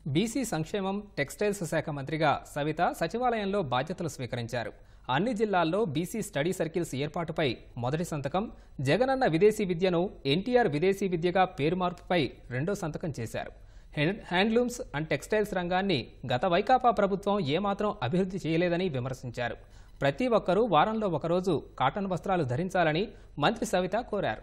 BC సంక్షేమం textiles శాఖ మంత్రిగా సవిత సచివాలయంలో బాధ్యతలు స్వీకరించారు అన్ని జిల్లాల్లో బీసీ స్టడీ సర్కిల్స్ ఏర్పాటుపై మొదటి సంతకం జగనన్న విదేశీ విద్యను ఎన్టీఆర్ విదేశీ విద్యగా పేరు మార్పుపై రెండో సంతకం చేశారు హ్యాండ్- హ్యాండ్లూమ్స్ అండ్ టెక్స్టైల్స్ రంగాన్ని గత వైకాపా ప్రభుత్వం ఏమాత్రం అభివృద్ధి చేయలేదని విమర్శించారు ప్రతి ఒక్కరూ వారంలో ఒకరోజు కాటన్ వస్త్రాలు ధరించాలని మంత్రి సవిత కోరారు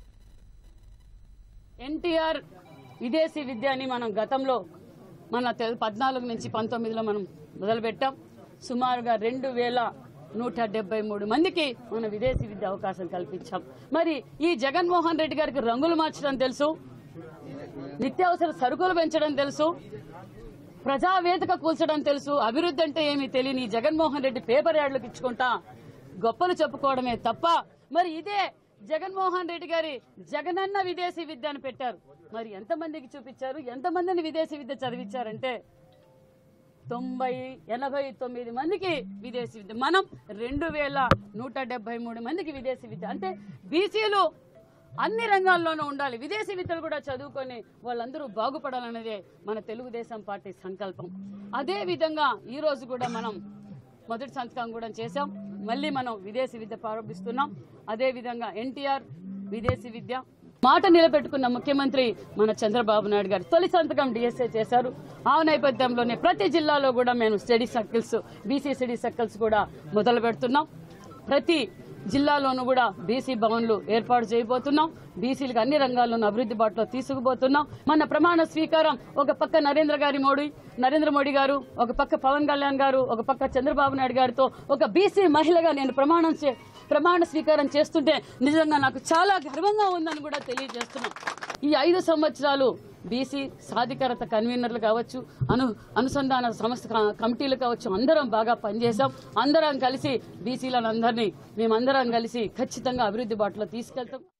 ఎన్టీఆర్ విదేశీ విద్య అని మనం గతంలో మన తె- పద్నాలుగు నుంచి పంతొమ్మిదిలో మనం మొదలుపెట్టాం సుమారుగా రెండు వేల నూట డెబ్బై మూడు మందికి మన విదేశీ విద్య అవకాశం కల్పించాం మరి ఈ జగన్మోహన్ రెడ్డి గారికి రంగులు మార్చడం తెలుసు నిత్యావసర సరుకులు పెంచడం తెలుసు ప్రజావేదిక కూల్చడం తెలుసు అభివృద్ధి అంటే ఏమీ తెలియని ఈ జగన్మోహన్ రెడ్డి పేపర్ యాడ్లకు ఇచ్చుకుంటా గొప్పలు చెప్పుకోవడమే తప్ప మరి ఇదే జగన్మోహన్ రెడ్డి గారి జగనన్న విదేశీ విద్య అని పెట్టారు మరి ఎంతమందికి చూపించారు ఎంతమందిని విదేశీ విద్య చదివించారంటే తొంభై ఎనభై తొమ్మిది మందికి విదేశీ విద్య మనం రెండు వేల నూట డెబ్బై మూడు మందికి విదేశీ విద్య అంటే బీసీలు అన్ని రంగాల్లోనూ ఉండాలి విదేశీ విద్యలు కూడా చదువుకొని వాళ్ళందరూ బాగుపడాలన్నదే మన తెలుగుదేశం పార్టీ సంకల్పం అదే విధంగా ఈ రోజు కూడా మనం మొదటి సంతకం కూడా చేశాం మళ్ళీ మనం విదేశీ విద్య ప్రారంభిస్తున్నాం అదే విధంగా ఎన్టీఆర్ విదేశీ విద్య మాట నిలబెట్టుకున్న ముఖ్యమంత్రి మన చంద్రబాబు నాయుడు గారు తొలి సంతకం డిఎస్ఏ చేశారు ఆ నేపథ్యంలోనే ప్రతి జిల్లాలో కూడా మేము study circles BC study circles కూడా మొదలు పెడుతున్నాం ప్రతి జిల్లాలోనూ కూడా బీసీ భవన్లు ఏర్పాటు చేయబోతున్నాం బీసీలకు అన్ని రంగాల్లోనూ అభివృద్ధి బాటలో తీసుకుపోతున్నాం మన ప్రమాణ స్వీకారం ఒక పక్క నరేంద్ర గారి మోడీ నరేంద్ర మోడీ గారు ఒక పక్క పవన్ కళ్యాణ్ గారు ఒక పక్క చంద్రబాబు నాయుడు గారితో ఒక బీసీ మహిళగా నేను ప్రమాణం చే ప్రమాణ స్వీకారం చేస్తుంటే నిజంగా నాకు చాలా గర్వంగా ఉందని కూడా తెలియజేస్తున్నాం ఈ ఐదు సంవత్సరాలు బీసీ సాధికారత కన్వీనర్లు కావచ్చు అను అనుసంధాన సంస్థ క- కమిటీలు కావచ్చు అందరం బాగా పనిచేశాం అందరం కలిసి బీసీలను అందరినీ మేమందరం కలిసి ఖచ్చితంగా అభివృద్ధి బాటలో తీసుకెళ్తాం